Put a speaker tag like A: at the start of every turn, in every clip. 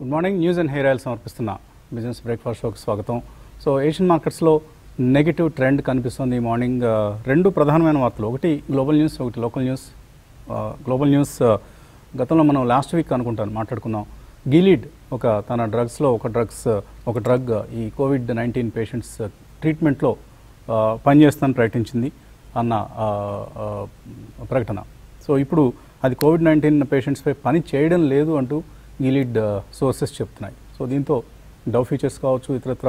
A: Good morning news and hair oil సమర్పిస్తున్న business breakfast షోకి స్వాగతం సో ఏషియన్ మార్కెట్స్లో నెగిటివ్ ట్రెండ్ కనిపిస్తుంది ఈ మార్నింగ్ ఆ, రెండు ప్రధానమైన వార్తలు ఒకటి గ్లోబల్ న్యూస్ ఒకటి లోకల్ న్యూస్ ఆ, గ్లోబల్ న్యూస్ ఆ, గతంలో మనం లాస్ట్ వీక్ అనుకుంటాను మాట్లాడుకున్నాం గిలీడ్ ఒక తన డ్రగ్స్లో ఒక డ్రగ్స్ ఒక డ్రగ్ ఈ కోవిడ్ నైన్టీన్ పేషెంట్స్ ట్రీట్మెంట్లో ఆ, పనిచేస్తానని ప్రకటించింది అన్న ఆ, ఆ, ప్రకటన సో ఇప్పుడు అది కోవిడ్ నైన్టీన్ పేషెంట్స్పై పని చేయడం లేదు అంటూ గిలీడ్ సోర్సెస్ చెప్తున్నాయి సో దీంతో డవ్ ఫీచర్స్ కావచ్చు ఇతరత్ర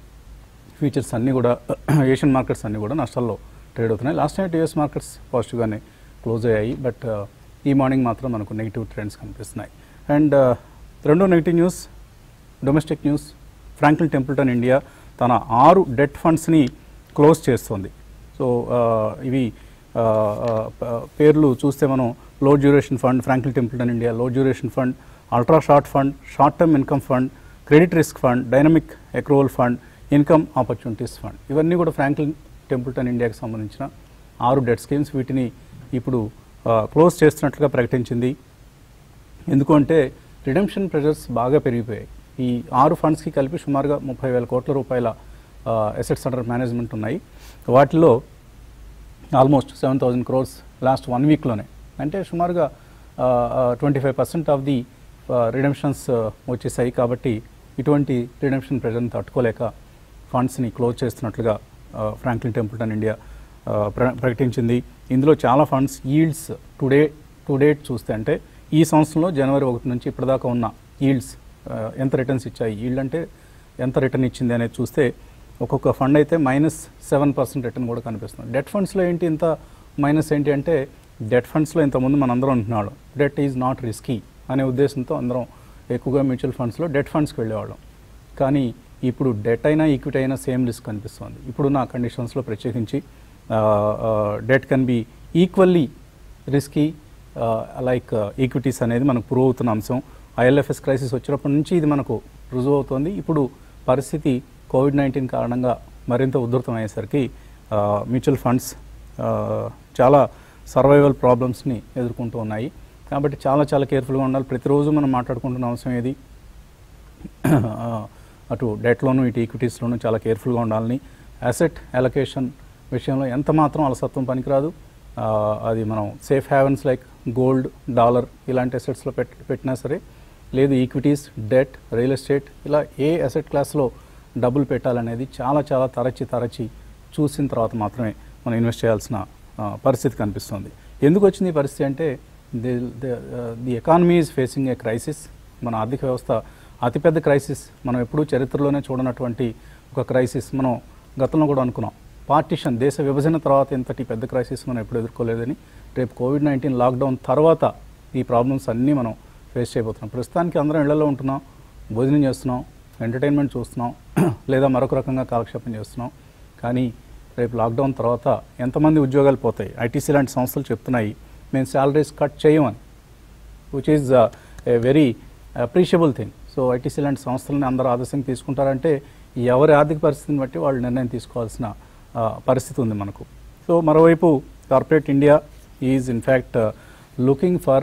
A: ఫీచర్స్ అన్నీ కూడా ఏషియన్ మార్కెట్స్ అన్నీ కూడా నష్టాల్లో ట్రేడ్ అవుతున్నాయి లాస్ట్ నైట్ యూఎస్ మార్కెట్స్ పాజిటివ్గానే క్లోజ్ అయ్యాయి బట్ ఈ మార్నింగ్ మాత్రం మనకు నెగిటివ్ ట్రెండ్స్ కనిపిస్తున్నాయి అండ్ రెండో negative news domestic news Franklin Templeton India తన ఆరు డెట్ ఫండ్స్ని క్లోజ్ చేస్తోంది సో ఆ, ఇవి ఆ, ఆ, ప- పేర్లు చూస్తే మనం low duration fund Franklin Templeton India low duration fund ultra short fund short term income fund credit risk fund dynamic accrual fund income opportunities fund ఇవన్నీ కూడా ఫ్రాంక్లిన్ టెంపుల్టన్ ఇండియాకి సంబంధించిన ఆరు డెట్ స్కీమ్స్ వీటిని ఇప్పుడు ఆ, క్లోజ్ చేస్తున్నట్లుగా ప్రకటించింది ఎందుకంటే రిడెంప్షన్ ప్రెజర్స్ బాగా పెరిగిపోయాయి ఈ ఆరు ఫండ్స్కి కలిపి సుమారుగా ముప్పై వేల కోట్ల రూపాయల అసెట్స్ అండర్ మేనేజ్మెంట్ ఉన్నాయి వాటిలో almost seven thousand crores last one వీక్లోనే అంటే సుమారుగా twenty five percent of the redemptions వచ్చేసాయి కాబట్టి ఇటువంటి రిడెంప్షన్ ప్రెజర్ని తట్టుకోలేక ఫండ్స్ని క్లోజ్ చేస్తున్నట్లుగా ఫ్రాంక్లిన్ టెంపుల్టన్ ఇండియా ఆ, ప్ర- ప్రకటించింది ఇందులో చాలా funds yields today to date చూస్తే అంటే ఈ సంవత్సరంలో జనవరి ఒకటి నుంచి ఇప్పటిదాకా ఉన్న ఈల్డ్స్ ఎంత రిటర్న్స్ ఇచ్చాయి ఈల్డ్ అంటే ఎంత రిటర్న్ ఇచ్చింది అనేది చూస్తే ఒక్కొక్క ఫండ్ అయితే మైనస్ సెవెన్ పర్సెంట్ రిటర్న్ కూడా కనిపిస్తుంది డెట్ ఫండ్స్లో ఏంటి ఇంత మైనస్ ఏంటి అంటే డెట్ ఫండ్స్లో ఇంతకుముందు మన అందరం అంటున్నాడు డెట్ ఈజ్ నాట్ రిస్కీ అనే ఉద్దేశంతో అందరం ఎక్కువగా మ్యూచువల్ ఫండ్స్లో డెట్ ఫండ్స్కి వెళ్ళేవాళ్ళం కానీ ఇప్పుడు డెట్ అయినా ఈక్విటీ అయినా సేమ్ రిస్క్ కనిపిస్తుంది ఇప్పుడున్న కండిషన్స్లో ప్రత్యేకించి debt can be equally risky like equities అనేది మనకు ప్రూవ్ అవుతున్న అంశం ఐఎల్ఎఫ్ఎస్ క్రైసిస్ వచ్చినప్పటి నుంచి ఇది మనకు రుజువు అవుతోంది ఇప్పుడు పరిస్థితి కోవిడ్ నైన్టీన్ కారణంగా మరింత ఉధృతం అయ్యేసరికి మ్యూచువల్ ఫండ్స్ చాలా సర్వైవల్ ప్రాబ్లమ్స్ని ఎదుర్కొంటూ ఉన్నాయి కాబట్టి చాలా చాలా కేర్ఫుల్గా ఉండాలి ప్రతిరోజు మనం మాట్లాడుకుంటున్న అంశం ఏది అటు డెట్లోను ఇటు ఈక్విటీస్లోను చాలా కేర్ఫుల్గా ఉండాలని అసెట్ అలొకేషన్ విషయంలో ఎంత మాత్రం అలసత్వం పనికిరాదు ఆ, అది మనం safe havens like gold dollar ఇలాంటి అసెట్స్లో పెట్ పెట్టినా సరే లేదు ఈక్విటీస్ డెట్ రియల్ ఎస్టేట్ ఇలా ఏ అసెట్ క్లాస్లో డబ్బులు పెట్టాలనేది చాలా చాలా తరచి తరచి చూసిన తర్వాత మాత్రమే మనం ఇన్వెస్ట్ చేయాల్సిన ఆ, పరిస్థితి కనిపిస్తుంది ఎందుకు వచ్చింది ఈ పరిస్థితి అంటే the the economy is facing a crisis మన ఆర్థిక వ్యవస్థ అతిపెద్ద క్రైసిస్ మనం ఎప్పుడూ చరిత్రలోనే చూడనటువంటి ఒక క్రైసిస్ మనం గతంలో కూడా అనుకున్నాం పార్టిషన్ దేశ విభజన తర్వాత ఇంతటి పెద్ద క్రైసిస్ మనం ఎప్పుడు ఎదుర్కోలేదని రేపు కోవిడ్ నైన్టీన్ లాక్డౌన్ తర్వాత ఈ ప్రాబ్లమ్స్ అన్నీ మనం ఫేస్ చేయబోతున్నాం ప్రస్తుతానికి అందరం ఇళ్లలో ఉంటున్నాం భోజనం చేస్తున్నాం ఎంటర్టైన్మెంట్ చూస్తున్నాం లేదా మరొక రకంగా కాలక్షేపం చేస్తున్నాం కానీ రేపు లాక్డౌన్ తర్వాత ఎంతమంది ఉద్యోగాలు పోతాయి ఐటీసీ లాంటి సంస్థలు చెప్తున్నాయి మేము శాలరీస్ కట్ చేయమని which is a very appreciable thing so ITC లాంటి సంస్థలని అందరూ ఆదర్శంగా తీసుకుంటారంటే ఎవరి ఆర్థిక పరిస్థితిని బట్టి వాళ్ళు నిర్ణయం తీసుకోవాల్సిన ఆ, పరిస్థితి ఉంది మనకు సో మరోవైపు corporate India is in fact looking for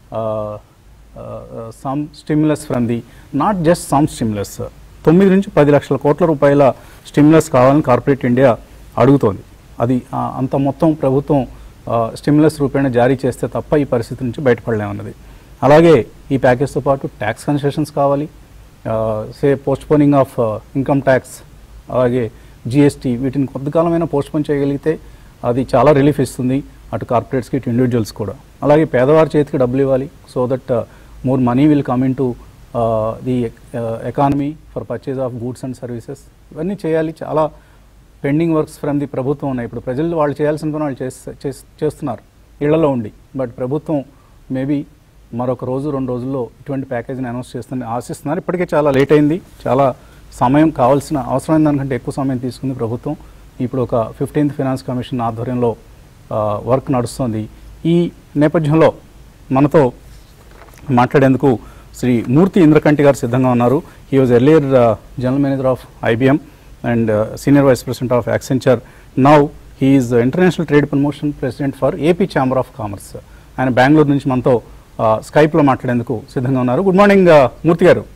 A: some stimulus from the not just some stimulus తొమ్మిది నుంచి పది లక్షల కోట్ల రూపాయల స్టిమ్యులస్ కావాలని కార్పొరేట్ ఇండియా అడుగుతోంది అది ఆ, అంత మొత్తం ప్రభుత్వం స్టిమ్యులస్ రూపేణ జారీ చేస్తే తప్ప ఈ పరిస్థితి నుంచి బయటపడలేమన్నది అలాగే ఈ ప్యాకేజ్తో పాటు ట్యాక్స్ కన్సెషన్స్ కావాలి say postponing of income tax అలాగే జిఎస్టీ వీటిని కొంతకాలమైనా పోస్ట్పోన్ చేయగలిగితే అది చాలా రిలీఫ్ ఇస్తుంది అటు కార్పొరేట్స్కి ఇటు ఇండివిజువల్స్ కూడా అలాగే పేదవారి చేతికి డబ్బులు ఇవ్వాలి so that more money will come in to the economy for purchase of goods and services ఇవన్నీ చేయాలి చాలా పెండింగ్ వర్క్స్ ఫ్రమ్ ది ప్రభుత్వం ఉన్నాయి ఇప్పుడు ప్రజలు వాళ్ళు చేయాల్సిన పని వాళ్ళు చేస్- చేస్- చేస్తున్నారు ఇళ్లలో ఉండి బట్ ప్రభుత్వం మేబీ మరొక రోజు రెండు రోజుల్లో ఇటువంటి ప్యాకేజీని అనౌన్స్ చేస్తుందని ఆశిస్తున్నారు ఇప్పటికే చాలా లేట్ అయింది చాలా సమయం కావాల్సిన అవసరమైన దానికంటే ఎక్కువ సమయం తీసుకుంది ప్రభుత్వం ఇప్పుడు ఒక ఫిఫ్టీన్త్ ఫైనాన్స్ కమిషన్ ఆధ్వర్యంలో ఆ, వర్క్ నడుస్తుంది ఈ నేపథ్యంలో మనతో మాట్లాడేందుకు శ్రీ మూర్తి ఇంద్రకంటి గారు సిద్ధంగా ఉన్నారు he was earlier general manager of IBM and senior vice president of Accenture now he is international trade promotion president for AP chamber of commerce ఆయన బెంగళూరు నుంచి మనతో స్కైప్లో మాట్లాడేందుకు సిద్ధంగా ఉన్నారు గుడ్ మార్నింగ్ మూర్తి గారు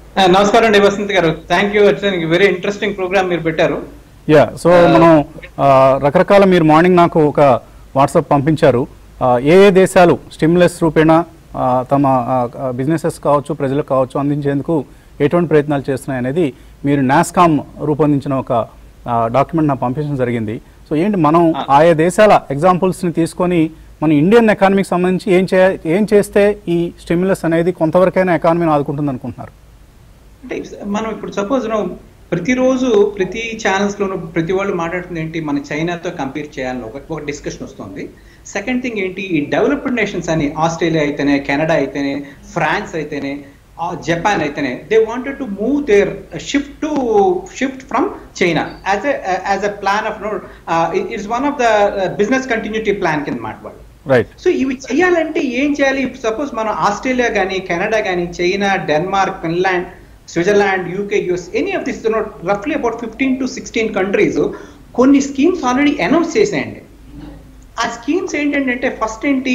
B: ఆ, నమస్కారం అండి వసంత్ గారు thank you very interesting program మీరు పెట్టారు
A: యా సో మనం ఆ, రకరకాల మీరు మార్నింగ్ నాకు ఒక వాట్సాప్ పంపించారు ఆ, ఏ ఏ దేశాలు స్టిమ్యులస్ రూపేణ ఆ, తమ బిజినెసెస్ కావచ్చు ప్రజలకు కావచ్చు అందించేందుకు ఎటువంటి ప్రయత్నాలు చేస్తున్నాయి అనేది మీరు నాస్కామ్ రూపొందించిన ఒక డాక్యుమెంట్ నాకు పంపించడం జరిగింది సో ఏంటి మనం ఆయా దేశాల ఎగ్జాంపుల్స్ని తీసుకొని మన ఇండియన్ ఎకానమీకి సంబంధించి ఏం చే ఏం చేస్తే ఈ స్టిమ్యులస్ అనేది కొంతవరకైనా ఎకానమీని ఆదుకుంటుంది అనుకుంటున్నారు
B: అంటే మనం ఇప్పుడు సపోజ్ ప్రతిరోజు ప్రతి ఛానల్స్ లోను ప్రతి వాళ్ళు మాట్లాడుతుంది ఏంటి మన చైనాతో కంపేర్ చేయాలని ఒక ఒక డిస్కషన్ వస్తుంది సెకండ్ థింగ్ ఏంటి ఈ డెవలప్డ్ నేషన్స్ అని ఆస్ట్రేలియా అయితేనే కెనడా అయితేనే ఫ్రాన్స్ అయితేనే ఆ జపాన్ అయితేనే they wanted to move their shift to shift from China as as a plan of no it's one of the business continuity plan కింద మాట వాళ్ళు
A: రైట్
B: సో ఇవి చేయాలంటే ఏం చేయాలి సపోజ్ మనం ఆస్ట్రేలియా కానీ కెనడా కానీ China Denmark Finland Switzerland UK US any of this రఫ్లీ about fifteen to sixteen countries కొన్ని స్కీమ్స్ ఆల్రెడీ అనౌన్స్ చేసేయండి ఆ స్కీమ్స్ ఏంటంటే ఫస్ట్ ఏంటి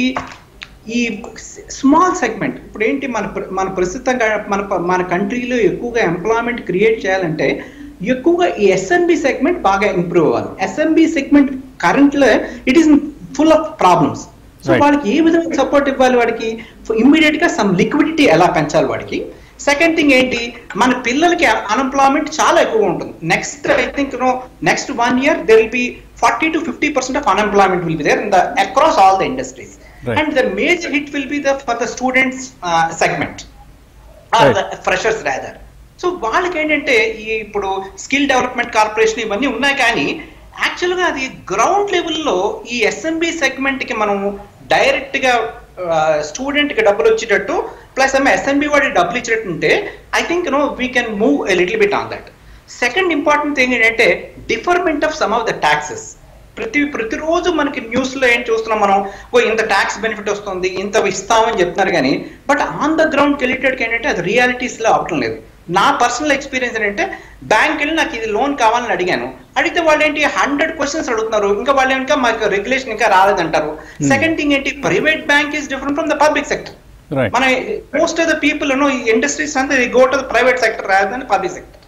B: ఈ స్మాల్ సెగ్మెంట్ ఇప్పుడు ఏంటి మన ప్ర- మన ప్రస్తుతంగా మన ప- మన కంట్రీలో ఎక్కువగా ఎంప్లాయ్మెంట్ క్రియేట్ చేయాలంటే ఎక్కువగా ఈ ఎస్ఎంబి సెగ్మెంట్ బాగా ఇంప్రూవ్ అవ్వాలి ఎస్ఎంబి సెగ్మెంట్ కరెంట్లో it is full of problems so
A: Right.
B: వాళ్ళకి ఏ విధంగా సపోర్ట్ ఇవ్వాలి వాడికి ఇమ్మీడియట్ గా సమ్ లిక్విడిటీ ఎలా పెంచాలి వాడికి సెకండ్ థింగ్ ఏంటి మన పిల్లలకి అన్ఎంప్లాయ్మెంట్ చాలా ఎక్కువ ఉంటుంది next I think no next one year there will be forty to fifty percent of unemployment will be there in the across all the industries
A: Right.
B: And the major hit will be the for the students segment or the freshers rather so వాళ్ళకి ఏంటంటే ఈ ఇప్పుడు skill development corporation ఇవన్నీ ఉన్నాయి కానీ యాక్చువల్గా అది ground లెవెల్లో ఈ ఎస్ఎంబి సెగ్మెంట్ కి మనం డైరెక్ట్ గా స్టూడెంట్ కి డబ్బులు వచ్చేటట్టు ప్లస్ ఏమో ఎస్ఎంబి వాడి డబ్బులు ఇచ్చినట్టు ఉంటే I think no we can move a little bit on that second important thing ఏంటంటే deferment of some of the taxes ప్రతి ప్రతిరోజు మనకి న్యూస్ లో ఏం చూస్తున్నాం మనం ఓ ఇంత ట్యాక్స్ బెనిఫిట్ వస్తుంది ఇంత ఇస్తామని చెప్తున్నారు కానీ బట్ ఆన్ ద గ్రౌండ్ కెలిటెడ్ ఏంటంటే అది రియాలిటీస్ లో అవటం లేదు నా పర్సనల్ ఎక్స్పీరియన్స్ ఏంటంటే బ్యాంక్ వెళ్ళి నాకు ఇది లోన్ కావాలని అడిగాను అడిగితే వాళ్ళు ఏంటి హండ్రెడ్ క్వశ్చన్స్ అడుగుతున్నారు ఇంకా వాళ్ళు ఇంకా మాకు రెగ్యులేషన్ ఇంకా రాలేదంటారు సెకండ్ థింగ్ ఏంటి private bank is different from the public sector
A: right
B: మన మోస్ట్ ఆఫ్ ద పీపుల్ ఈ ఇండస్ట్రీస్ అంతా go to the private sector rather than public sector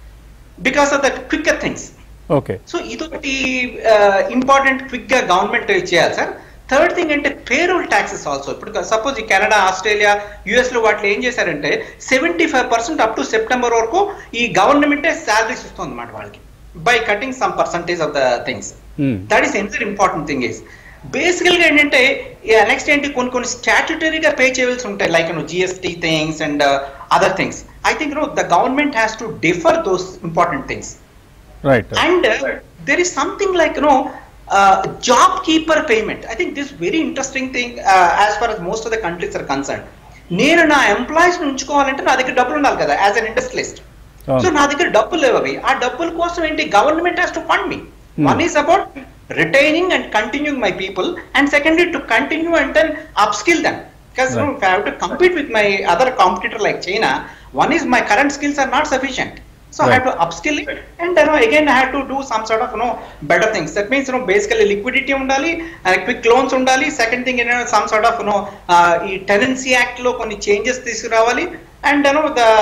B: because of the quicker things
A: okay
B: so ఇదొకటి important quick గా government చేయాలి sir third thing అంటే payroll taxes also ఇప్పుడు suppose ఈ Canada Australia US లో వాటిలో ఏం చేశారంటే seventy five percent up to September వరకు ఈ గవర్నమెంటే శాలరీస్ ఇస్తుంది అన్నమాట వాళ్ళకి by cutting some percentage of the things that is another important thing is బేసికల్ గా ఏంటంటే నెక్స్ట్ ఏంటి కొన్ని కొన్ని స్టాట్యుటరీగా పే చేయవలసి ఉంటాయి like GST things and other things I think no the government has to defer those important things
A: right
B: and uh, there is something like you know uh, job keeper payment i think this very interesting thing uh, as far as most of the countries are concerned నేను నా employees ఉంచుకోవాలంటే నా దగ్గర డబ్బులు ఉండాలి కదా as an industrialist
A: అవును.
B: So నా దగ్గర డబ్బులు లేవు అవి ఆ డబ్బుల కోసం ఏంటి government has to fund me
A: Hmm.
B: One is about retaining and continuing my people and secondly to continue and then upskill them because you know, if I have to compete with my other competitor like China, one is my current skills are not sufficient. So I have to upskill it, and you know, again I have to do some sort of you know better things. That means you know basically liquidity ఉండాలి and quick loans ఉండాలి. Second thing you know some sort of you know uh, ఈ tenancy act లో కొన్ని changes తీసుకురావాలి and you know the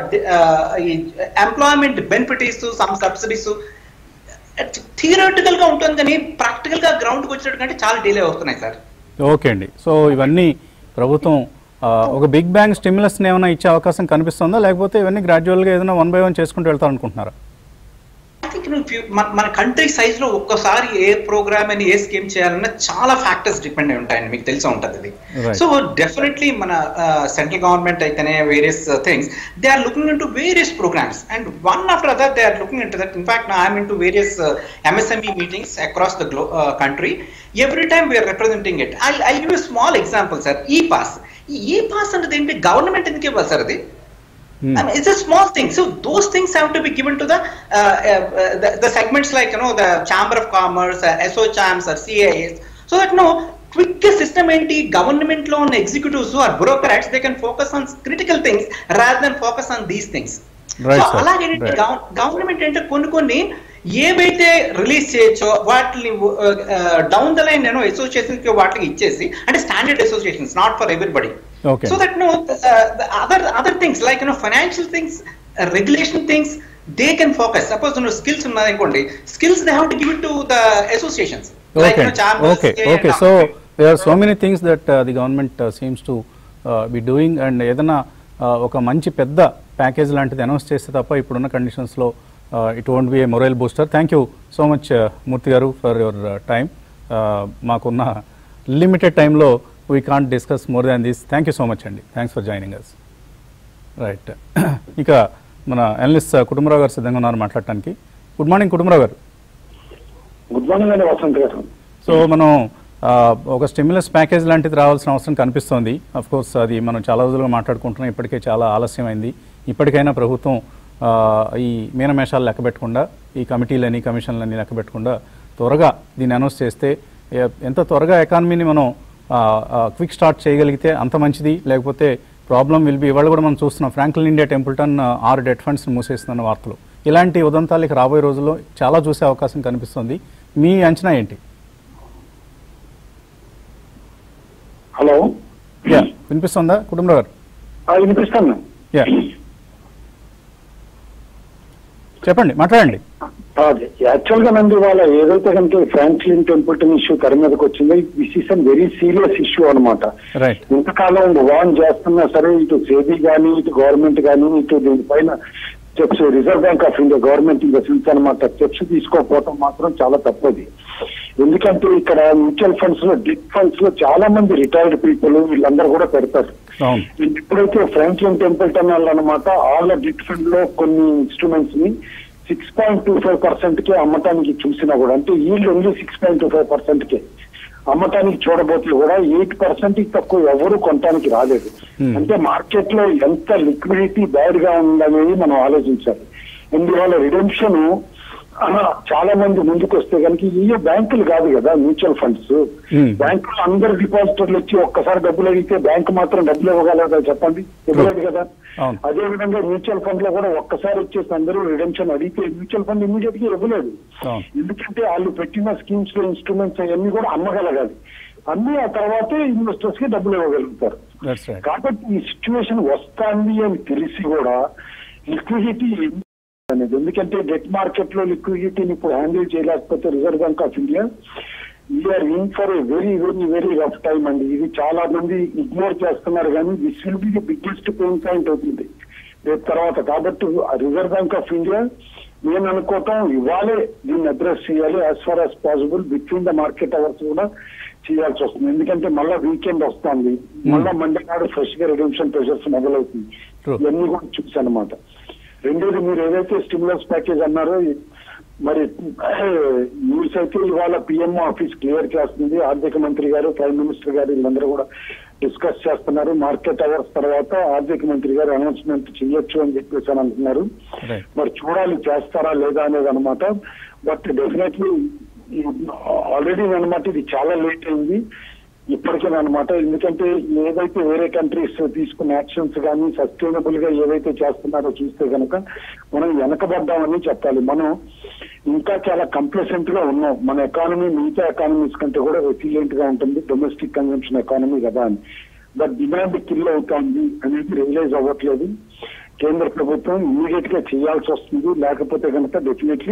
B: uh, ఈ employment benefit ఇస్తూ some subsidies theoretical గా ఉంటుంది కానీ ప్రాక్టికల్ గా గ్రౌండ్ కి వచ్చినట్టు కంటే చాలా డిలే అవుతున్నాయి సార్
A: ఓకే అండి సో ఇవన్నీ ప్రభుత్వం ఆ, ఒక బిగ్ బ్యాంగ్ స్టిమ్యులస్ ఏమైనా ఇచ్చే అవకాశం కనిపిస్తుందా లేకపోతే ఇవన్నీ గ్రాడ్యువల్గా ఏదైనా వన్ బై వన్ చేసుకుంటూ వెళ్తారనుకుంటున్నారా
B: ఐ థింక్ మన మన కంట్రీ సైజ్ లో ఒక్కసారి ఏ ప్రోగ్రామ్ అని ఏ స్కీమ్ చేయాలన్నా చాలా ఫ్యాక్టర్స్ డిపెండ్ అయి ఉంటాయండి మీకు తెలిసి ఉంటుంది ఇది
A: Right.
B: సో డెఫినెట్లీ మన సెంట్రల్ గవర్నమెంట్ అయితేనే various things they are looking into various programmes and one after other they are looking into that in fact I'm into various MSME meetings across the గ్లో country every time we're representing it I I give small example sir E pass E E pass అంటే ఏంటి government ఎందుకు ఇవ్వాలి sir అది
A: Hmm.
B: I mean, it's a small thing. So those things have to be given to the uh, uh, the, the segments like you know the Chamber of Commerce, uh, SO Chams, or CAS, so that no quick system ఏంటి government లో ఉన్న executives or bureaucrats they can focus on critical things rather than focus on these things
A: Right,
B: so
A: sir.
B: అలాగే
A: Right.
B: Government అంటే కొన్ని కొన్ని ఏవైతే release చేయొచ్చో వాటిని డౌన్ ద లైన్ నేను అసోసియేషన్ వాటికి ఇచ్చేసి అంటే standard associations not for everybody
A: Okay.
B: So that no, uh, the other other things like you know financial things, uh, regulation things, they can focus. Suppose you know skills ఉన్నాయనుకోండి skills they have to give it to the associations. Like, you
A: Okay,
B: know, chambers,
A: okay,
B: and
A: okay.
B: all.
A: So there are so many things that uh, the government uh, seems to uh, be doing and ఏదైనా uh, ఒక మంచి పెద్ద package లాంటిది announce చేస్తే తప్ప ఇప్పుడున్న కండిషన్స్లో it won't be a morale booster thank you so much Murthy గారు ఫర్ యువర్ టైం మాకున్న లిమిటెడ్ టైంలో we can't discuss more than this thank you so much అండి thanks for joining us right ఇక మన అనలిస్ట్ కుటుంబరావు గారు సిద్ధంగా ఉన్నారు మాట్లాడటానికి గుడ్ మార్నింగ్ కుటుంబరావు గారు
C: గుడ్ మార్నింగ్ అండి వసంత్ గారు
A: సో మనం ఆ, ఒక స్టిమ్యులస్ ప్యాకేజ్ లాంటిది రావాల్సిన అవసరం కనిపిస్తోంది అఫ్ కోర్స్ అది మనం చాలా రోజులుగా మాట్లాడుకుంటున్నాం ఇప్పటికే చాలా ఆలస్యమైంది ఇప్పటికైనా ప్రభుత్వం ఆ, ఈ మీనమేషాలు లెక్క పెట్టకుండా ఈ కమిటీలని కమిషన్లని లెక్క పెట్టకుండా త్వరగా దీన్ని అనౌన్స్ చేస్తే ఎ- ఎంత త్వరగా ఎకానమీని మనం క్విక్ స్టార్ట్ చేయగలిగితే అంత మంచిది లేకపోతే ప్రాబ్లం విల్ బి ఇవాళ కూడా మనం చూస్తున్నాం ఫ్రాంక్లిన్ ఇండియా టెంపుల్టన్ ఆ, ఆరు డెట్ ఫండ్స్ మూసేస్తున్న వార్తలు ఇలాంటి ఉదంతాలకి రాబోయే రోజుల్లో చాలా చూసే అవకాశం కనిపిస్తుంది మీ అంచనా ఏంటి
C: హలో
A: యా వినిపిస్తుందా కుటుంబరావు గారు
C: ఆ, వినిపిస్తాను
A: యా చెప్పండి మాట్లాడండి
C: అదే యాక్చువల్ గా నంది వాళ్ళ ఏదైతే కనుక ఫ్రాంక్లిన్ టెంపుల్టన్ ఇష్యూ తెర మీదకి వచ్చిందో this is an very serious issue అనమాట
A: రైట్
C: ఇంతకాలం వాన్ చేస్తున్నా సరే ఇటు సేబీ కానీ ఇటు గవర్నమెంట్ కానీ ఇటు దీనిపైన steps Reserve Bank of India government in the sense అనమాట స్టెప్స్ తీసుకోకపోవడం మాత్రం చాలా తప్పది ఎందుకంటే ఇక్కడ మ్యూచువల్ ఫండ్స్ లో డిప్ ఫండ్స్ లో చాలా మంది రిటైర్డ్ పీపుల్ వీళ్ళందరూ కూడా పెడతారు
A: అవును
C: ఇప్పుడైతే ఫ్రాంక్లిన్ టెంపుల్టన్ అనమాట ఆల్ డిట్ ఫండ్ లో కొన్ని ఇన్స్ట్రుమెంట్స్ ని six point two five percent కే అమ్మటానికి చూసినా కూడా అంటే yield only six point two five percent కే అమ్మటానికి చూడబోతే కూడా ఎయిట్ పర్సెంట్ తక్కువ ఎవరు కొనటానికి రాలేదు
A: Hmm.
C: అంటే మార్కెట్ లో ఎంత లిక్విడిటీ బ్యాడ్ గా ఉందనేది మనం ఆలోచించాలి ఇందువల్ల రిడెంప్షన్ చాలా మంది ముందుకు వస్తే కనుక ఈ బ్యాంకులు కాదు కదా మ్యూచువల్ ఫండ్స్
A: Hmm.
C: బ్యాంకులు అందరు డిపాజిటర్లు వచ్చి ఒక్కసారి డబ్బులు అడిగితే బ్యాంకు మాత్రం డబ్బులు ఇవ్వగలదా చెప్పండి ఇవ్వలేదు కదా
A: అవును.
C: అదే విధంగా మ్యూచువల్ ఫండ్ లో కూడా ఒక్కసారి వచ్చేసి అందరూ రిడెంప్షన్ అడిగితే మ్యూచువల్ ఫండ్ ఇమీడియట్ గా ఇవ్వలేదు
A: అవును.
C: ఎందుకంటే వాళ్ళు పెట్టిన స్కీమ్స్ లో ఇన్స్ట్రుమెంట్స్ అవన్నీ కూడా అమ్మగలగాలి అన్ని ఆ తర్వాతే ఇన్వెస్టర్స్ కి డబ్బులు ఇవ్వగలుగుతారు
A: దట్స్ రైట్
C: కాబట్టి ఈ సిచ్యువేషన్ వస్తుంది అని తెలిసి కూడా లిక్విడిటీ అనేది ఎందుకంటే డెట్ మార్కెట్ లో లిక్విడిటీని ఇప్పుడు హ్యాండిల్ చేయలేకపోతే Reserve Bank of India we're in for a very very very rough time అండి ఇది చాలా మంది ఇగ్నోర్ చేస్తున్నారు కానీ this will be the biggest pain point అవుతుంది రేపు తర్వాత కాబట్టి రిజర్వ్ బ్యాంక్ ఆఫ్ ఇండియా నేను అనుకోవటం ఇవాళే దీన్ని అడ్రస్ చేయాలి as far as possible between the market hours కూడా చేయాల్సి వస్తుంది ఎందుకంటే మళ్ళా వీకెండ్ వస్తుంది మళ్ళా మండే నాడు ఫ్రెష్ గా రిడెంప్షన్ ప్రెషర్స్ మొదలవుతుంది
A: True.
C: ఇవన్నీ కూడా చూసానమాట రెండోది మీరు ఏదైతే స్టిమ్యులస్ ప్యాకేజ్ అన్నారో మరి న్యూస్ అయితే ఇవాళ పిఎం ఆఫీస్ క్లియర్ చేస్తుంది ఆర్థిక మంత్రి గారు ప్రైమ్ మినిస్టర్ గారు వీళ్ళందరూ కూడా డిస్కస్ చేస్తున్నారు మార్కెట్ అవర్స్ తర్వాత ఆర్థిక మంత్రి గారు అనౌన్స్మెంట్ చేయొచ్చు అని చెప్పేసి అని అంటున్నారు
A: రైట్
C: మరి చూడాలి చేస్తారా లేదా అనేది అనమాట బట్ డెఫినెట్లీ ఆల్రెడీ అనమాట ఇది చాలా లేట్ అయింది ఇప్పటికే అనమాట ఎందుకంటే ఏదైతే వేరే కంట్రీస్ తీసుకున్న యాక్షన్స్ కానీ సస్టైనబుల్ గా ఏవైతే చేస్తున్నారో చూస్తే కనుక మనం వెనకబడ్డామని చెప్పాలి మనం ఇంకా చాలా కంప్లసెంట్ గా ఉన్నాం మన ఎకానమీ మిగతా ఎకానమీస్ కంటే కూడా రెసిలియంట్ గా ఉంటుంది డొమెస్టిక్ కన్జంప్షన్ ఎకానమీ కదా అని బట్ డిమాండ్ కిల్ అవుతోంది అనేది రియలైజ్ అవ్వట్లేదు కేంద్ర ప్రభుత్వం ఇమీడియట్ గా చేయాల్సి వస్తుంది లేకపోతే కనుక డెఫినెట్లీ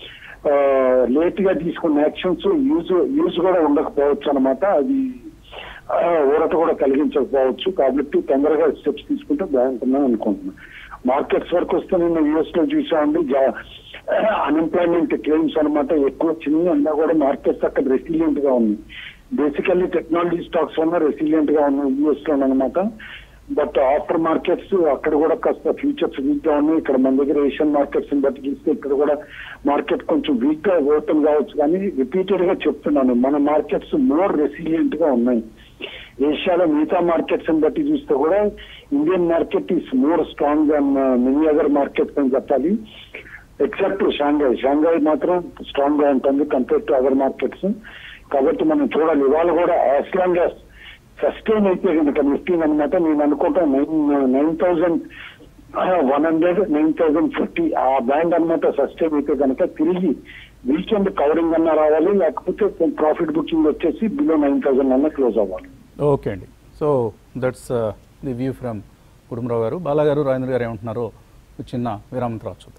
C: లేట్ గా తీసుకున్న యాక్షన్స్ యూజ్ యూజ్ కూడా ఉండకపోవచ్చు అనమాట అది ఆ, ఊరట కూడా కలిగించకపోవచ్చు కాబట్టి తొందరగా స్టెప్స్ తీసుకుంటే బాగుంటుందని అనుకుంటున్నాను మార్కెట్స్ వరకు వస్తే నిన్న యుఎస్ లో చూసామండి అన్ఎంప్లాయ్మెంట్ క్లెయిమ్స్ అనమాట ఎక్కువ చిన్న అన్నా కూడా మార్కెట్స్ అక్కడ రెసిలియంట్ గా ఉంది బేసికల్లీ టెక్నాలజీ స్టాక్స్ వల్ల రెసిలియంట్ గా ఉన్నాయి యుఎస్ లో అనమాట బట్ ఆఫ్టర్ మార్కెట్స్ అక్కడ కూడా కాస్త ఫ్యూచర్స్ వీక్ గా ఉన్నాయి ఇక్కడ మన దగ్గర ఏషియన్ మార్కెట్స్ ని బట్టి చూస్తే ఇక్కడ కూడా మార్కెట్ కొంచెం వీక్ గా ఓపెన్ కావచ్చు కానీ రిపీటెడ్ గా చెప్తున్నాను మన మార్కెట్స్ మోర్ రెసిలియంట్ గా ఉన్నాయి ఏషియాలో మిగతా మార్కెట్స్ ని బట్టి చూస్తే కూడా Indian market is more strong than many other markets అని చెప్పాలి ఎక్సెప్ట్ షాంఘై షాంఘై మాత్రం స్ట్రాంగ్ గా ఉంటుంది కంపేర్ టు అదర్ మార్కెట్స్ కాబట్టి మనం చూడాలి ఇవాళ కూడా యాజ్ లాంగ్ యాజ్ సస్టైన్ అయితే కనుక నిఫ్టీ అనమాట నేను అనుకుంటాను nine nine thousand one hundred nine thousand fifty ఆ బ్యాండ్ అనమాట సస్టైన్ అయితే కనుక తిరిగి వీకెండ్ కవరింగ్ అన్నా రావాలి లేకపోతే ప్రాఫిట్ బుకింగ్ వచ్చేసి బిలో నైన్ థౌసండ్ అన్న క్లోజ్ అవ్వాలి
A: ఓకే అండి so that's the view from Kutumbarao గారు బాలాగారు రాజేంద్ర గారు ఏమంటున్నారో ఒక చిన్న విరామం తర్వాత చూద్దాం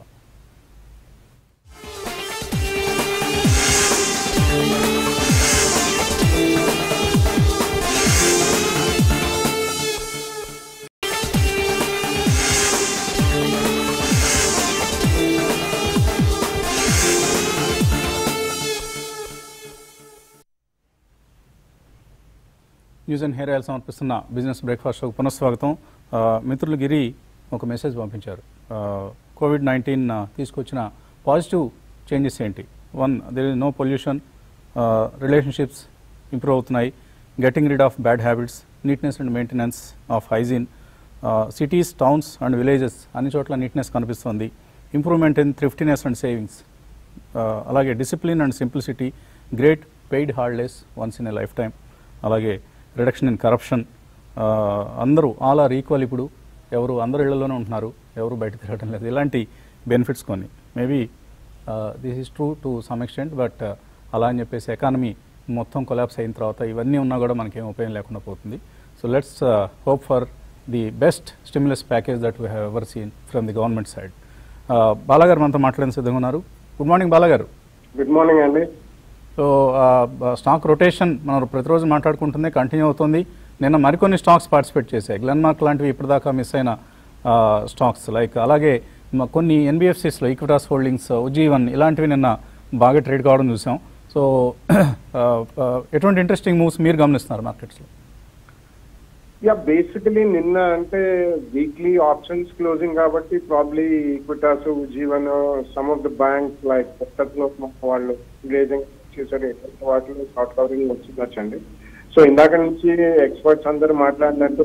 A: న్యూస్ అండ్ హెయిర్ ఆయిల్ సమర్పిస్తున్న బిజినెస్ బ్రేక్ఫాస్ట్ షోకు పునఃస్వాగతం ఆ, మిత్రులు గిరి ఒక మెసేజ్ పంపించారు కోవిడ్ నైన్టీన్ తీసుకొచ్చిన పాజిటివ్ చేంజెస్ ఏంటి one there is no pollution relationships improve అవుతున్నాయి getting rid of bad habits neatness and maintenance of hygiene cities towns and villages అన్ని చోట్ల నీట్నెస్ కనిపిస్తుంది improvement in thriftiness and savings అలాగే discipline and simplicity great paid holidays once in a lifetime అలాగే reduction in corruption అందరూ all are equal ఇప్పుడు ఎవరు అందరు ఇళ్లలోనే ఉంటున్నారు ఎవరు బయట తిరగడం లేదు ఇలాంటి బెనిఫిట్స్ కొన్ని maybe this is true to some extent but అలా అని చెప్పేసి ఎకానమీ మొత్తం కొలాప్స్ అయిన తర్వాత ఇవన్నీ ఉన్నా కూడా మనకేం ఉపయోగం లేకుండా పోతుంది so let's hope for the best stimulus package that we have ever seen from the government side బాలాగారు మనతో మాట్లాడిన సిద్ధంగా ఉన్నారు గుడ్ మార్నింగ్ బాలాగారు
D: గుడ్ మార్నింగ్ అండి
A: సో స్టాక్ రొటేషన్ మనం ప్రతిరోజు మాట్లాడుకుంటుంది కంటిన్యూ అవుతుంది నిన్న మరికొన్ని స్టాక్స్ పార్టిసిపేట్ చేశాయి గ్లెన్మార్క్ లాంటివి ఇప్పటిదాకా మిస్ అయిన స్టాక్స్ లైక్ అలాగే మ- కొన్ని ఎన్బిఎఫ్సిస్లో ఈక్విటాస్ హోల్డింగ్స్ ఉజ్జీవన్ ఇలాంటివి నిన్న బాగా ట్రేడ్ కావడం చూసాం సో ఎటువంటి ఇంట్రెస్టింగ్ మూవ్స్ మీరు గమనిస్తున్నారు మార్కెట్స్లో
D: యా బేసికలీ నిన్న అంటే వీక్లీ ఆప్షన్స్ క్లోజింగ్ కాబట్టి probably Equitas Jeevan some of the banks like కొత్తలో వాళ్ళు రేజింగ్ చేశారు ఎటువంటి వాటిలో షార్ట్ కవరింగ్ వచ్చిందచ్చండి సో ఇందాక నుంచి ఎక్స్పర్ట్స్ అందరూ మాట్లాడినట్టు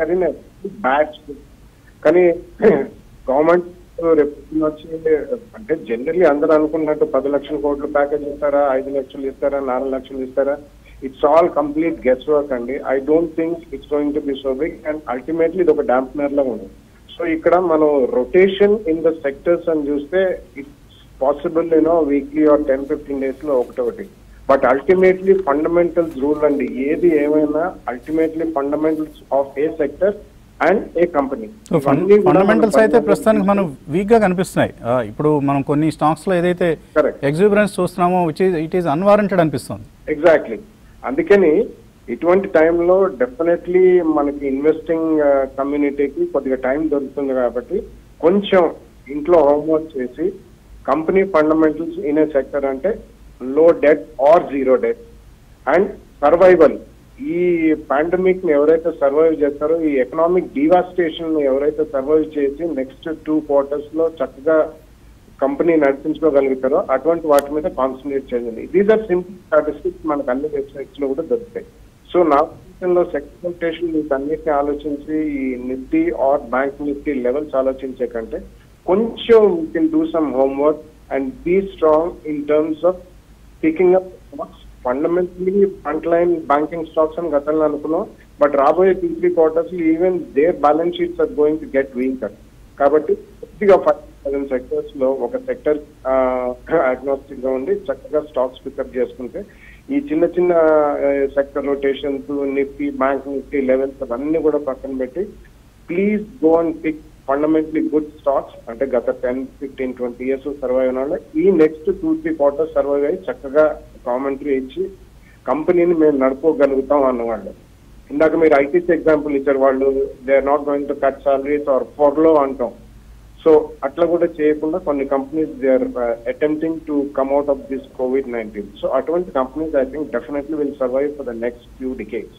D: బ్యాచ్ కానీ గవర్నమెంట్ రేపు వచ్చి అంటే జనరల్లీ అందరూ అనుకున్నట్టు పది లక్షల కోట్ల ప్యాకేజ్ ఇస్తారా ఐదు లక్షలు ఇస్తారా నాలుగు లక్షలు ఇస్తారా it's all complete guesswork అండి I don't think it's going to be so big and ultimately ఇది ఒక డాంప్నర్ లా ఉంది సో ఇక్కడ మనం రొటేషన్ ఇన్ ద సెక్టర్స్ అని చూస్తే it's possible you know weekly or ten fifteen days లో ఒకటొకటి బట్ అల్టిమేట్లీ ఫండమెంటల్స్ రూల్ అండి ఏది ఏమైనా ultimately fundamentals of a sector and a company
A: so fundamentals అయితే ప్రస్తుతానికి మనం వీక్గా కనిపిస్తున్నాయి ఆ, ఇప్పుడు మనం కొన్ని స్టాక్స్లో ఏదైతే
D: Correct.
A: ఎగ్జిబరెన్స్ చూస్తున్నామో which is it is unwarranted అనిపిస్తుంది
D: ఎగ్జాక్ట్లీ అందుకని ఇటువంటి టైంలో డెఫినెట్లీ మనకి ఇన్వెస్టింగ్ కమ్యూనిటీకి కొద్దిగా టైం దొరుకుతుంది కాబట్టి కొంచెం ఇంట్లో హోంవర్క్ చేసి company fundamentals in a sector అంటే లో debt or zero debt and survival ఈ పాండమిక్ ని ఎవరైతే సర్వైవ్ చేస్తారో ఈ ఎకనామిక్ డివాస్టేషన్ ని ఎవరైతే సర్వైవ్ చేసి నెక్స్ట్ టూ క్వార్టర్స్ లో చక్కగా కంపెనీ నడిపించుకోగలుగుతారో అటువంటి వాటి మీద కాన్సన్ట్రేట్ చేయండి దీస్ ఆర్ సింపుల్ స్టాటిస్టిక్స్ మనకు అన్ని వెబ్సైట్స్ లో కూడా దొరుకుతాయి సో నా లో సెగ్మెంటేషన్ వీటన్నిటిని ఆలోచించి ఈ Nifty or Bank Nifty levels ఆలోచించే కంటే కొంచెం we can do some homework and be strong in terms of picking up stocks fundamentally front line banking stocks అని గతంలో అనుకున్నాం బట్ రాబోయే two three quarters even their balance sheets are going to get weaker కాబట్టి కొద్దిగా five seven sectors లో ఒక sector agnostic గా ఉండి చక్కగా స్టాక్స్ పికప్ చేసుకుంటే ఈ చిన్న చిన్న sector rotations Nifty Bank Nifty levels అవన్నీ కూడా పక్కన పెట్టి please go and pick fundamentally good stocks అంటే గత ten fifteen twenty years survive అయిన వాళ్ళు ఈ next two three quarters survive అయ్యి చక్కగా కామెంటరీ ఇచ్చి కంపెనీని మేము నడుపుకోగలుగుతాం అన్నవాళ్ళు ఇందాక మీరు ఐటీసీ ఎగ్జాంపుల్ ఇచ్చారు వాళ్ళు they are not going to cut salaries or ఫోర్లో అంటాం సో అట్లా కూడా చేయకుండా కొన్ని companies they are attempting to come out of this COVID nineteen so అటువంటి companies I think definitely will survive for the next few decades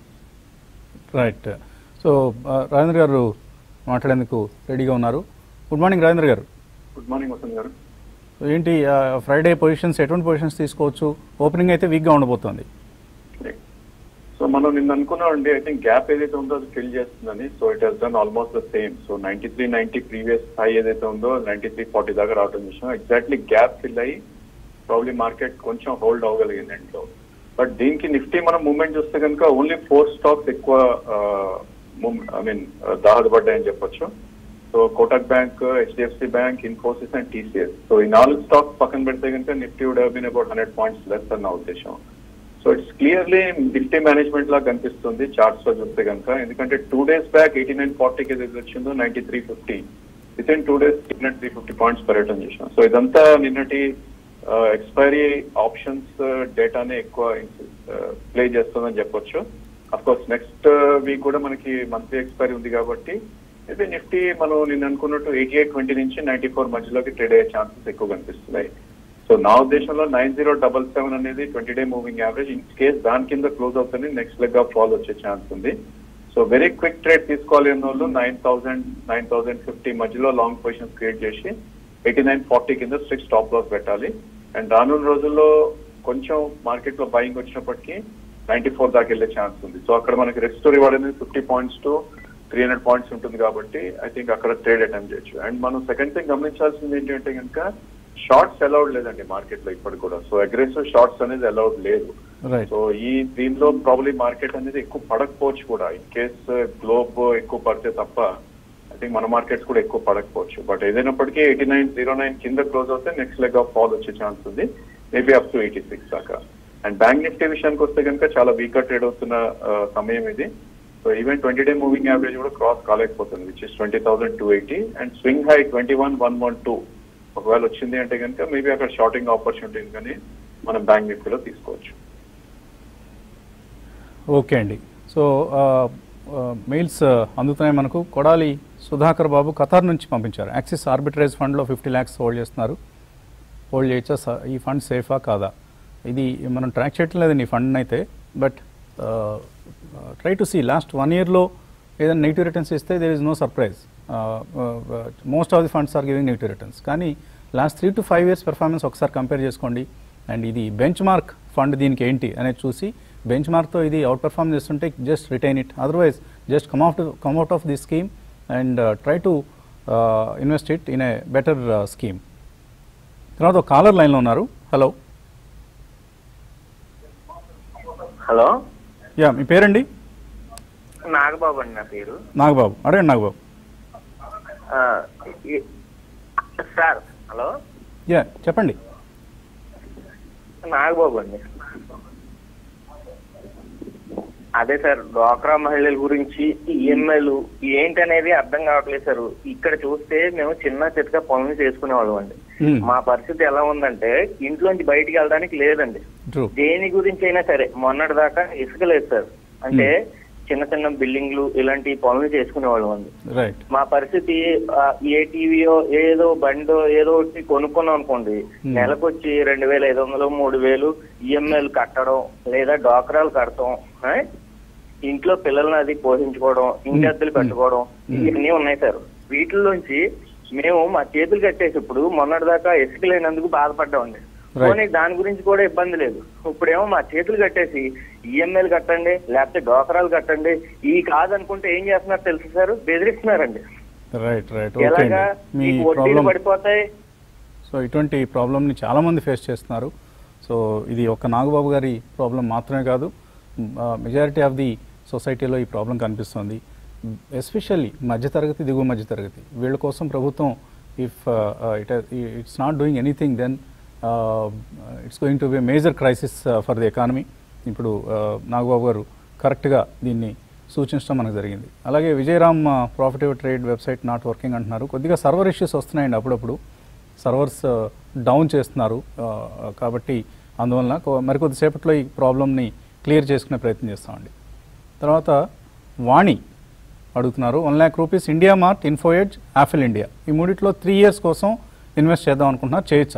A: right so Rajendra గారు మాట్లాడేందుకు రెడీగా ఉన్నారు గుడ్ మార్నింగ్ రాజేంద్ర గారు
E: గుడ్ మార్నింగ్ వసంత్ గారు
A: సో ఏంటి ఫ్రైడే పొజిషన్స్ ఎటువంటి positions తీసుకోవచ్చు ఓపెనింగ్ అయితే వీక్గా ఉండబోతోంది
E: సో మనం నిన్న అనుకున్నామండి ఐ థింక్ గ్యాప్ ఏదైతే ఉందో అది ఫిల్ చేస్తుందని so it has done almost the same so ninety three ninety previous high ఏదైతే ఉందో నైన్టీ త్రీ ఫార్టీ దాకా రావడం చూసాం ఎగ్జాక్ట్లీ గ్యాప్ ఫిల్ అయ్యి ప్రాబ్లీ మార్కెట్ కొంచెం హోల్డ్ అవ్వగలిగింది ఎండ్లో బట్ దీనికి నిఫ్టీ మనం మూవ్మెంట్ చూస్తే కనుక ఓన్లీ ఫోర్ స్టాక్స్ ఎక్కువ ఐ మీన్ దాహదపడ్డాయని చెప్పొచ్చు so Kotak Bank HDFC Bank Infosys and TCS so ఈ నాలుగు స్టాక్స్ పక్కన పెడితే కనుక Nifty would been about hundred points less అన్న ఉద్దేశం so it's clearly Nifty management లా కనిపిస్తుంది చార్ట్స్ లో చూస్తే కనుక ఎందుకంటే two days back eighty nine ఫార్టీకి ఏదైతే వచ్చిందో ninety three fifty within two days three fifty points పెరగటం చేసాం సో ఇదంతా నిన్నటి ఎక్స్పైరీ ఆప్షన్స్ డేటానే ఎక్కువ ప్లే చేస్తుందని చెప్పొచ్చు అఫ్ కోర్స్ నెక్స్ట్ వీక్ కూడా మనకి మంత్లీ ఎక్స్పైరీ ఉంది కాబట్టి అయితే నిఫ్టీ మనం నిన్న అనుకున్నట్టు ఎయిటీ ఎయిట్ ట్వంటీ నుంచి నైన్టీ ఫోర్ మధ్యలోకి ట్రేడ్ అయ్యే ఛాన్సెస్ ఎక్కువ కనిపిస్తున్నాయి సో నా ఉద్దేశంలో నైన్ జీరో డబల్ సెవెన్ అనేది twenty day moving average in case దాని కింద క్లోజ్ అవుతుంది నెక్స్ట్ లెగ్ ఆఫ్ ఫాల్ వచ్చే ఛాన్స్ ఉంది సో వెరీ క్విక్ ట్రేడ్ తీసుకోవాలి అన్న వాళ్ళు nine thousand nine thousand fifty మధ్యలో లాంగ్ పొజిషన్స్ క్రియేట్ చేసి ఎయిటీ నైన్ ఫార్టీ కింద స్ట్రిక్ట్ స్టాప్ లాస్ పెట్టాలి అండ్ రానున్న రోజుల్లో కొంచెం మార్కెట్ లో బయింగ్ వచ్చినప్పటికీ నైన్టీ ఫోర్ దాకా వెళ్ళే ఛాన్స్ ఉంది సో అక్కడ మనకి రిస్క్ రివార్డ్ అనేది fifty points to three hundred points ఉంటుంది కాబట్టి ఐ థింక్ అక్కడ ట్రేడ్ అటెంప్ట్ చేయొచ్చు అండ్ మనం సెకండ్ థింగ్ గమనించాల్సింది ఏంటంటే కనుక షార్ట్స్ అలౌడ్ లేదండి మార్కెట్ లో ఇప్పుడు కూడా సో అగ్రెసివ్ షార్ట్స్ అనేది అలౌడ్ లేదు
A: రైట్
E: సో ఈ దీనిలో ప్రాబ్లీ మార్కెట్ అనేది ఎక్కువ పడకపోవచ్చు కూడా ఇన్ కేస్ గ్లోబ్ ఎక్కువ పడితే తప్ప ఐ థింక్ మన మార్కెట్స్ కూడా ఎక్కువ పడకపోవచ్చు బట్ ఏదైనప్పటికీ ఎయిటీ నైన్ జీరో నైన్ కింద క్లోజ్ అవుతే నెక్స్ట్ లెగ్ ఆఫ్ ఫాల్ వచ్చే ఛాన్స్ ఉంది maybe up to eighty six దాకా అండ్ బ్యాంక్ నిఫ్టీ విషయానికి వస్తే కనుక చాలా వీకర్ ట్రేడ్ అవుతున్న ఆ, సమయం ఇది so even twenty day moving average కూడా క్రాస్ కాలేకపోతుంది which is twenty thousand two eighty and swing high twenty one one one two ఒకవేళ వచ్చింది అంటే కనుక మేబీ అక్కడ షార్టింగ్ ఆపర్చునిటీ కానీ మనం బ్యాంక్ నిఫ్టీలో తీసుకోవచ్చు
A: ఓకే అండి సో ఆ, ఆ, మెయిల్స్ ఆ, అందుతున్నాయి మనకు కొడాలి సుధాకర్ బాబు ఖతార్ నుంచి పంపించారు యాక్సిస్ ఆర్బిట్రేజ్ ఫండ్లో ఫిఫ్టీ ల్యాక్స్ హోల్డ్ చేస్తున్నారు హోల్డ్ చేయొచ్చా స- ఈ ఫండ్ సేఫా కాదా ఇది మనం ట్రాక్ చేయటం లేదండి ఈ ఫండ్ అయితే but try to see last one ఇయర్లో ఏదైనా నెగిటివ్ రిటర్న్స్ ఇస్తే there is no surprise most of the funds are giving negative returns కానీ last three to five years performance ఒకసారి కంపేర్ చేసుకోండి అండ్ ఇది బెంచ్ మార్క్ ఫండ్ దీనికి ఏంటి అనేది చూసి బెంచ్ మార్క్తో ఇది అవుట్ పెర్ఫార్మ్ చేస్తుంటే just retain it otherwise just come out come out of the scheme and try to invest it in a better scheme తర్వాత ఒక కాలర్ లైన్లో ఉన్నారు హలో
F: హలో
A: యా మీ పేరండి
F: నాగబాబు అండి నా పేరు
A: నాగబాబు అడగండి నాగబాబు
F: ఆ, ఈ- సార్ హలో
A: యా చెప్పండి
F: నాగబాబు అండి అదే సార్ డ్వాక్రా మహిళల గురించి ఈఎంఐలు ఏంటనేది అర్థం కావట్లేదు సార్ ఇక్కడ చూస్తే మేము చిన్న చితక పనులు చేసుకునే వాళ్ళం అండి
A: Hmm.
F: మా పరిస్థితి ఎలా ఉందంటే ఇంట్లోంచి బయటికి వెళ్ళడానికి లేదండి
A: ట్రూ
F: దేని గురించి అయినా సరే మొన్నటి దాకా ఇసుక లేదు సార్ అంటే చిన్న చిన్న బిల్డింగ్లు ఇలాంటి పనులు చేసుకునే వాళ్ళం అండి
A: రైట్
F: మా పరిస్థితి ఆ, ఏ టీవీయో ఏదో బండో ఏదో ఒకటి కొనుక్కున్నాం అనుకోండి
A: Hmm.
F: నెలకొచ్చి రెండు వేల ఐదు వందలు మూడు వేలు ఈఎంఐలు కట్టడం లేదా డాక్రాలు కడతాం ఆ? ఇంట్లో పిల్లల్ని అది పోషించుకోవడం ఇంటి అద్దెలు
A: Hmm.
F: కట్టుకోవడం
A: Hmm.
F: ఇవన్నీ ఉన్నాయి సార్ వీటిల్లోంచి మేము మా చేతులు కట్టేసి ఇప్పుడు మొన్నటిదాకా ఇసుక లేనందుకు బాధపడ్డామండి
A: Right.
F: పోనీ దాని గురించి కూడా ఇబ్బంది లేదు ఇప్పుడేమో మా చేతులు కట్టేసి ఈఎంఐలు కట్టండి లేకపోతే డోకరాలు కట్టండి ఈ కాదనుకుంటే ఏం చేస్తున్నారు తెలుసు సార్ బెదిరిస్తున్నారండి
A: రైట్ రైట్ ఓకే
F: ఎలాగా
A: అండి మీ
F: మీకు వడ్డీలు
A: ప్రాబ్లం
F: పడిపోతాయి
A: సో ఇటువంటి ప్రాబ్లమ్ని చాలామంది ఫేస్ చేస్తున్నారు సో ఇది ఒక నాగబాబు గారి ప్రాబ్లం మాత్రమే కాదు మెజారిటీ ఆఫ్ ది సొసైటీలో ఈ ప్రాబ్లం కనిపిస్తుంది ఎస్పెషల్లీ మధ్యతరగతి దిగువ మధ్యతరగతి వీళ్ళ కోసం ప్రభుత్వం if it it's not doing anything then it's going to be major crisis for the economy ఇప్పుడు uh, నాగబాబు గారు కరెక్ట్గా దీన్ని సూచించడం మనకు జరిగింది అలాగే Vijayaram profitive trade website not working అంటున్నారు కొద్దిగా సర్వర్ ఇష్యూస్ వస్తున్నాయండి అప్పుడప్పుడు సర్వర్స్ డౌన్ చేస్తున్నారు ఆ, కాబట్టి అందువలన కొ- మరికొద్దిసేపట్లో ఈ ప్రాబ్లమ్ని క్లియర్ చేసుకునే ప్రయత్నం చేస్తామండి తర్వాత వాణి అడుగుతున్నారు one lakh rupees India mart info edge Affle India ఈ మూడిట్లో త్రీ ఇయర్స్ కోసం ఇన్వెస్ట్ చేద్దాం అనుకుంటున్నారు చేయొచ్చా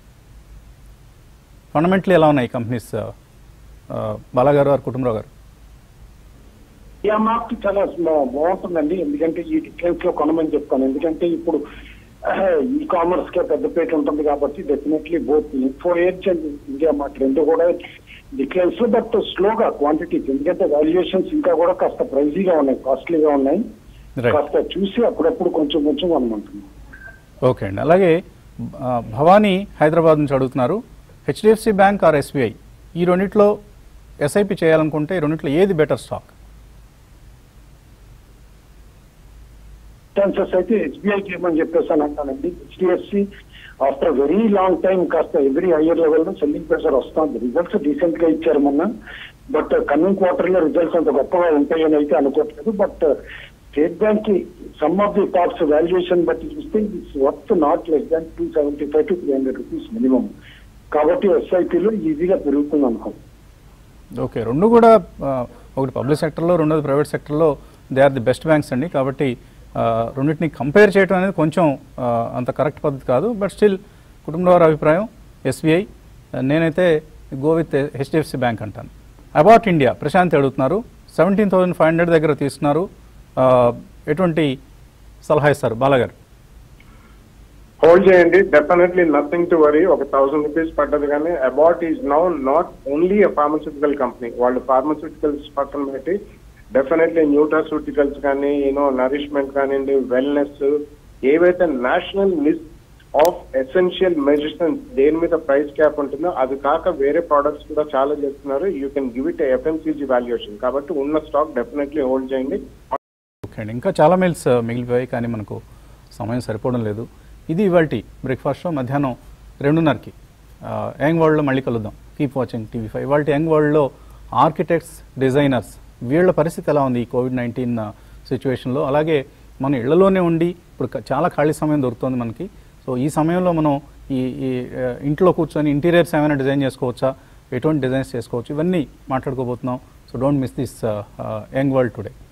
A: ఫండమెంటలీ ఎలా ఉన్నాయి కంపెనీస్ బాలాగారు గారు కుటుంబరావు గారు
C: యా మార్క్ చాలా బా- బాగుంటుందండి ఎందుకంటే ఈ డిఫరెన్స్ లో కొనమని చెప్తాను ఎందుకంటే ఇప్పుడు ఈ కామర్స్ కే పెద్దపేట ఉంటుంది కాబట్టి definitely both info edge and India mart రెండు కూడా డిక్లైన్స్ బట్ స్లోగా క్వాంటిటీస్ ఎందుకంటే వాల్యుయేషన్స్ ఇంకా కూడా కాస్త ప్రైజీగా ఉన్నాయి కాస్ట్లీగా ఉన్నాయి
A: రైట్
C: కాస్త చూసి అప్పుడప్పుడు కొంచెం కొంచెం కొనమంటున్నాం
A: ఓకే అండి అలాగే ఆ, భవానీ హైదరాబాద్ నుంచి అడుగుతున్నారు హెచ్డిఎఫ్సి బ్యాంక్ ఆర్ ఎస్బీఐ ఈ రెండిట్లో ఎస్ఐపి చేయాలనుకుంటే ఈ రెండిట్లో ఏది బెటర్ స్టాక్
C: ఛాన్సెస్ అయితే ఎస్బీఐకి ఏమని చెప్పేసి అని అంటానండి HDFC after very long time కాస్త ఎవ్రీ హయ్యర్ లెవెల్ లో సెల్లింగ్ ప్రెషర్ వస్తుంది రిజల్ట్స్ డీసెంట్ గా ఇచ్చారు మొన్న బట్ కమింగ్ క్వార్టర్ లో రిజల్ట్స్ అంత గొప్పగా ఉంటాయని అయితే అనుకోవట్లేదు బట్ స్టేట్ బ్యాంక్ కి some of the parts valuation బట్టి చూస్తే it's worth not less than two seventy five to three hundred rupees minimum కాబట్టి ఎస్ఐపిలో ఈజీగా పెరుగుతుంది అనుకో
A: ఓకే రెండు కూడా ఆ, ఒకటి పబ్లిక్ సెక్టర్లో రెండోది ప్రైవేట్ సెక్టర్లో they are the best banks అండి కాబట్టి ఆ, రెండింటిని కంపేర్ చేయడం అనేది కొంచెం ఆ, అంత కరెక్ట్ పద్ధతి కాదు బట్ స్టిల్ కుటుంబ వారి అభిప్రాయం ఎస్బీఐ నేనైతే గో విత్ హెచ్డిఎఫ్సి బ్యాంక్ అంటాను అబౌట్ ఇండియా ప్రశాంత్ అడుగుతున్నారు సెవెంటీన్ థౌసండ్ ఫైవ్ హండ్రెడ్ దగ్గర తీసుకున్నారు ఆ, ఎటువంటి సలహా ఇస్తారు బాలగారు
D: హోల్డ్ చేయండి డెఫినెట్లీ నథింగ్ టు వరీ ఒక థౌసండ్ రూపీస్ పడ్డది కానీ Abbott is now not only a pharmaceutical company వాళ్ళు ఫార్మస్యూటికల్స్ పక్కన పెట్టి డెఫినెట్లీ న్యూట్రాసూటికల్స్ కానీ యూనో నరిష్మెంట్ కానివ్వండి వెల్నెస్ ఏవైతే national list of essential medicines దేని మీద ప్రైస్ క్యాప్ ఉంటుందో అది కాక వేరే ప్రోడక్ట్స్ కూడా చాలా చేస్తున్నారు you can give it FMCG valuation కాబట్టి ఉన్న స్టాక్ డెఫినెట్లీ హోల్డ్ చేయండి
A: ఓకే అండి ఇంకా చాలా మెయిల్స్ మిగిలిపోయాయి కానీ మనకు సమయం సరిపోవడం లేదు ఇది ఇవాళ బ్రేక్ఫాస్ట్ షో మధ్యాహ్నం రెండున్నరకి ఆ, యంగ్ వరల్డ్లో మళ్ళీ కలుద్దాం కీప్ వాచింగ్ టీవీ ఫైవ్ ఇవాళ యంగ్ వరల్డ్లో ఆర్కిటెక్ట్స్ డిజైనర్స్ వీళ్ళ పరిస్థితి ఎలా ఉంది ఈ కోవిడ్ నైన్టీన్ సిచ్యువేషన్లో అలాగే మన ఇళ్లలోనే ఉండి ఇప్పుడు క- చాలా ఖాళీ సమయం దొరుకుతుంది మనకి సో ఈ సమయంలో మనం ఈ ఈ ఆ, ఇంట్లో కూర్చొని ఇంటీరియర్స్ ఏమైనా డిజైన్ చేసుకోవచ్చా ఎటువంటి డిజైన్స్ చేసుకోవచ్చు ఇవన్నీ మాట్లాడుకోబోతున్నాం so don't miss this young world today